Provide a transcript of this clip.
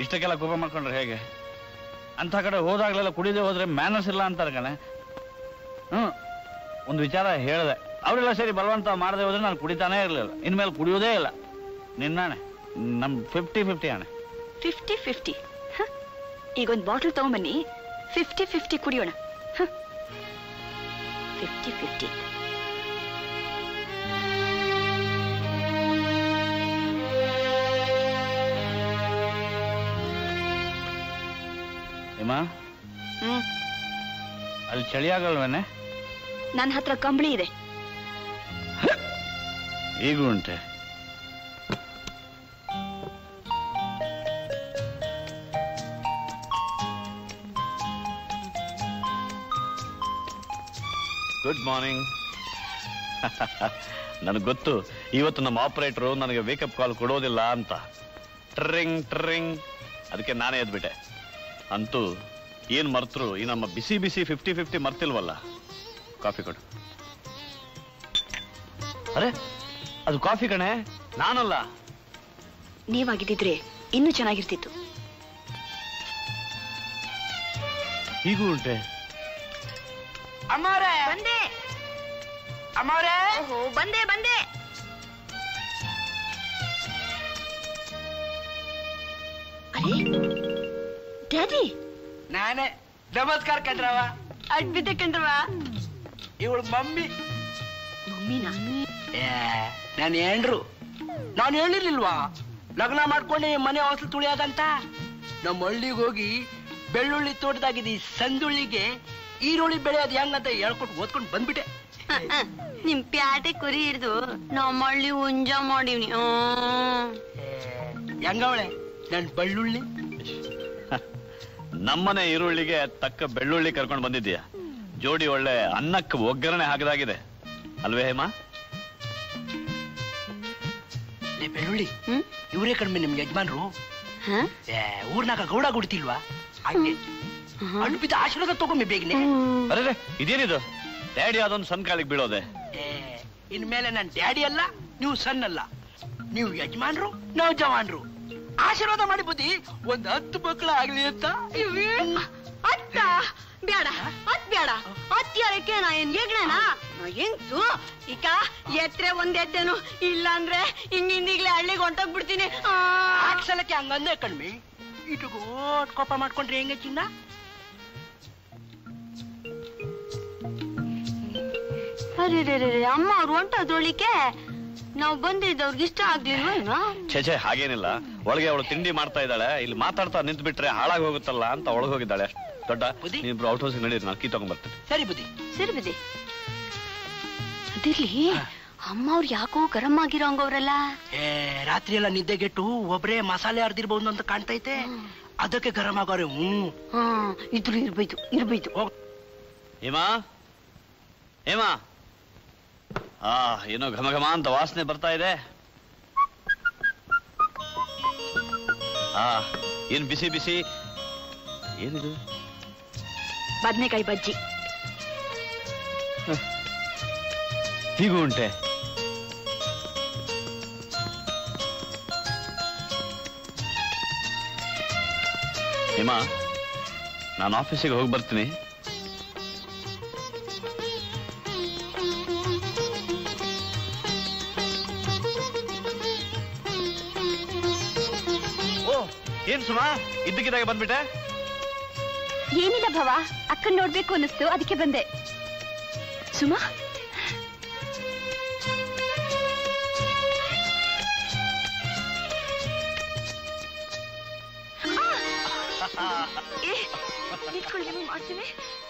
ಇಷ್ಟಕ್ಕೆಲ್ಲ ಕೋಪ ಮಾಡ್ಕೊಂಡ್ರೆ ಹೇಗೆ ಅಂಥ ಕಡೆ ಹೋದಾಗ್ಲೆಲ್ಲ ಕುಡಿದೇ ಹೋದ್ರೆ ಮ್ಯಾನರ್ಸ್ ಇಲ್ಲ ಅಂತಾರೆ ಕಣೆ ಹ್ಞೂ ಒಂದು ವಿಚಾರ ಹೇಳಿದೆ ಅವರೆಲ್ಲ ಸರಿ ಬಲವಂತ ಮಾಡದೆ ಹೋದ್ರೆ ನಾನು ಕುಡಿತಾನೇ ಇರಲಿಲ್ಲ ಇನ್ಮೇಲೆ ಕುಡಿಯೋದೇ ಇಲ್ಲ ನಿನ್ನಾಣೆ ನಮ್ಮ ಫಿಫ್ಟಿ ಫಿಫ್ಟಿ ಅಣೆ ಫಿಫ್ಟಿ ಫಿಫ್ಟಿ ಈಗೊಂದು ಬಾಟಲ್ ತಗೊಂಬನ್ನಿ ಫಿಫ್ಟಿ ಫಿಫ್ಟಿ ಕುಡಿಯೋಣ ಫಿಫ್ಟಿ ಫಿಫ್ಟಿ ಇಮ್ಮ ಹ್ಮ್ ಅಲ್ಲಿ ಚಳಿ ಆಗಲ್ವೇನೆ ನನ್ನ ಹತ್ರ ಕಂಬಳಿ ಇದೆ ಈಗೂ ಉಂಟೆ ಗುಡ್ ಮಾರ್ನಿಂಗ್ ನನಗೆ ಗೊತ್ತು ಇವತ್ತು ನಮ್ಮ ಆಪರೇಟರು ನನಗೆ ವೇಕಪ್ ಕಾಲ್ ಕೊಡೋದಿಲ್ಲ ಅಂತ ಟ್ರಿಂಗ್ ಟ್ರಿಂಗ್ ಅದಕ್ಕೆ ನಾನೇ ಎದ್ಬಿಟ್ಟೆ ಅಂತೂ ಏನ್ ಮರ್ತರು ಈ ನಮ್ಮ ಬಿಸಿ ಬಿಸಿ ಫಿಫ್ಟಿ ಫಿಫ್ಟಿ ಮರ್ತಿಲ್ವಲ್ಲ ಕಾಫಿ ಕೊಡು ಅರೆ ಅದು ಕಾಫಿ ಕಣೆ ನಾನಲ್ಲ ನೀವಾಗಿದ್ದಿದ್ರೆ ಇನ್ನೂ ಚೆನ್ನಾಗಿರ್ತಿತ್ತು ಹೀಗೂ ಉಂಟೆ ಅಮ್ಮವ್ರೆ ಬಂದೆ ಅಮ್ಮವ್ರೆ ಓಹೋ ಬಂದೆ ಬಂದೆ ಅರೆ ಡ್ಯಾಡಿ ನಾನೇ ನಮಸ್ಕಾರ ಕಣ್ರವ ಅಡ್ಬಿದ್ದೆ ಕಣ್ರವ ಇವಳು ಮಮ್ಮಿ ಮಮ್ಮಿನಾ ಏ ನಾನು ಏನ್ರು ನಾನು ಹೇಳಿರ್ಲಿಲ್ವಾ ಲಗ್ನ ಮಾಡ್ಕೊಂಡು ಮನೆ ಹೊಸಲು ತುಳಿಯೋದಂತ ನಮ್ಮ ಹಳ್ಳಿಗೆ ಹೋಗಿ ಬೆಳ್ಳುಳ್ಳಿ ತೋಟದಾಗಿದ್ದ ಈ ಸಂದುಳ್ಳಿಗೆ ಈರುಳ್ಳಿ ಬೆಳೆಯೋದು ಹೆಂಗಂತ ಹೇಳ್ಕೊಟ್ಟು ಓದ್ಕೊಂಡು ಬಂದ್ಬಿಟ್ಟೆ ನಿಮ್ ಪ್ಯಾಟೆ ಕುರಿ ಹಿಡ್ದು ನಮ್ಮ ಹಳ್ಳಿ ಹುಂಜ ಮಾಡೀವ್ನಿ ಏ, ಹೆಂಗವಳೆ ನನ್ ಬೆಳ್ಳುಳ್ಳಿ ನಮ್ಮನೆ ಈರುಳ್ಳಿಗೆ ತಕ್ಕ ಬೆಳ್ಳುಳ್ಳಿ ಕರ್ಕೊಂಡು ಬಂದಿದ್ದೀಯ ಜೋಡಿ ಒಳ್ಳೆ ಅನ್ನಕ್ಕೆ ಒಗ್ಗರಣೆ ಹಾಕದಾಗಿದೆ ಅಲ್ವೇ ಹೇಮ ಲೇ ಬೆಳ್ಳುಳ್ಳಿ ಹ್ಮ್ ಇವರೇ ಕಡಿಮೆ ನಿಮ್ ಯಜಮಾನ್ರು ಹ? ಏ ಊರ್ನಾಗ ಗೌಡ ಗುಡ್ತಿಲ್ವಾ ಹಂಗೆ ಅಳ್ಬಿದ್ದ ಆಶೀರ್ವಾದ ತಗೊಂಬಿ ಬೇಗನೆ ಅರೆ ಇದೇನಿದು ಡ್ಯಾಡಿ ಅದೊಂದು ಸಣ್ಣ ಕಾಲಿಗೆ ಬೀಳೋದೆ ಏ, ಇನ್ಮೇಲೆ ನನ್ ಡ್ಯಾಡಿ ಅಲ್ಲ ನೀವು ಸಣ್ಣ ಅಲ್ಲ ನೀವು ಯಜಮಾನ್ರು ನಾವು ಜವಾನ್ರು ಆಶೀರ್ವಾದ ಮಾಡಿ ಬುದ್ಧಿ ಒಂದ್ ಹತ್ತು ಮಕ್ಕಳು ಆಗ್ಲಿ ಅಂತ ಅತ್ತ ಬೇಡ ಅತ್ ಬೇಡ ಅತ್ಯಾರಕ್ಕೆ ನಾ ಏನ್ ಹೆಗ್ಣನ ನಾ ಹೆಂಗ್ಸು ಈಗ ಎತ್ರೆ ಒಂದ್ ಎತ್ತೇನು ಇಲ್ಲ ಅಂದ್ರೆ ಹಿಂಗಿಂದೀಗ್ಲೇ ಹಳ್ಳಿಗೆ ಹೊಂಟೋಗ್ಬಿಡ್ತೀನಿ ಆ. ಸಲಕ್ಕೆ ಹಂಗಂದೆ ಕಣ್ಮಿ ಇಟುಗು ಓಟ್ ಕೋಪ ಮಾಡ್ಕೊಂಡ್ರೆ ಹೆಂಗೆ ಚಿನ್ನ ಅರೆ ರೇ ರೇ, ರೇ, ಅಮ್ಮ ಅವ್ರು ಹೊಂಟೋದ್ರೊಳಿಕೆ ನಾವು ಬಂದಿದ್ದವ್ರಿಗೆ ಇಷ್ಟ ಆಗ್ಲಿಲ್ವೇನೋ ಛೇ ಛೇ ಹಾಗೇನಿಲ್ಲ ಒಳಗೆ ಅವಳು ತಿಂಡಿ ಮಾಡ್ತಾ ಇದ್ದಾಳೆ ಇಲ್ಲಿ ಮಾತಾಡ್ತಾ ನಿಂತು ಬಿಟ್ರೆ ಹಾಳಾಗಿ ಹೋಗುತ್ತಲ್ಲ ಅಂತ ಒಳಗೆ ಹೋಗಿದ್ದಾಳೆ ಅಷ್ಟ್ ದೊಡ್ಡ ಬುದ್ಧಿ? ನೀವಿಬ್ರು ಔಟ್ ಹೌಸಿಗೆ ನಡೀರಿ ನಾನು ಕೀ ತಗೊಂಡ್ಬರ್ತೀನಿ ಸರಿ ಬುದ್ಧಿ ಸರಿ ಬಿಡಿ ಅದಿರ್ಲಿ ಅಮ್ಮ ಅವ್ರು ಯಾಕೋ ಗರಂ ಆಗಿರೋ ಹಂಗವ್ರಲ್ಲ ಏ ರಾತ್ರಿ ಎಲ್ಲ ನಿದ್ದೆಗೆಟ್ಟು ಒಬ್ರೇ ಮಸಾಲೆ ಅರ್ದಿರ್ಬಹುದು ಅಂತ ಕಾಣ್ತೈತೆ ಅದಕ್ಕೆ ಗರಂ ಆಗೋರೆ ಹ್ಮ್ ಹಾ ಇದ್ರು ಇರ್ಬೇಕು ಇರ್ಬೇಕು ಹೋಗ್ ಹೇಮಾ ಹೇಮಾ ಆ ಏನೋ ಘಮ ಘಮ ಅಂತ ವಾಸನೆ ಬರ್ತಾ ಇದೆ ಆ ಏನ್ ಬಿಸಿ ಬಿಸಿ ಏನಿದು ಬದ್ನೆಕಾಯಿ ಬಜ್ಜಿ ಹೀಗೂ ಉಂಟೆ ಹೇಮಾ ನಾನು ಆಫೀಸಿಗೆ ಹೋಗಿ ಬರ್ತೀನಿ ಓ ಏನ್ ಸುಮಾ ಇದ್ದಕ್ಕಿದ್ದಾಗ ಬಂದ್ಬಿಟ್ಟೆ ಏನಿಲ್ಲ ಭವ ಅಕ್ಕನ್ ನೋಡ್ಬೇಕು ಅನ್ನಿಸ್ತು ಅದಕ್ಕೆ ಬಂದೆ ಸುಮಾ ಆ! ಏ, ನಿಂತ್ಕೊಳ್ಳಿ, ಮಾಡ್ತೀನಿ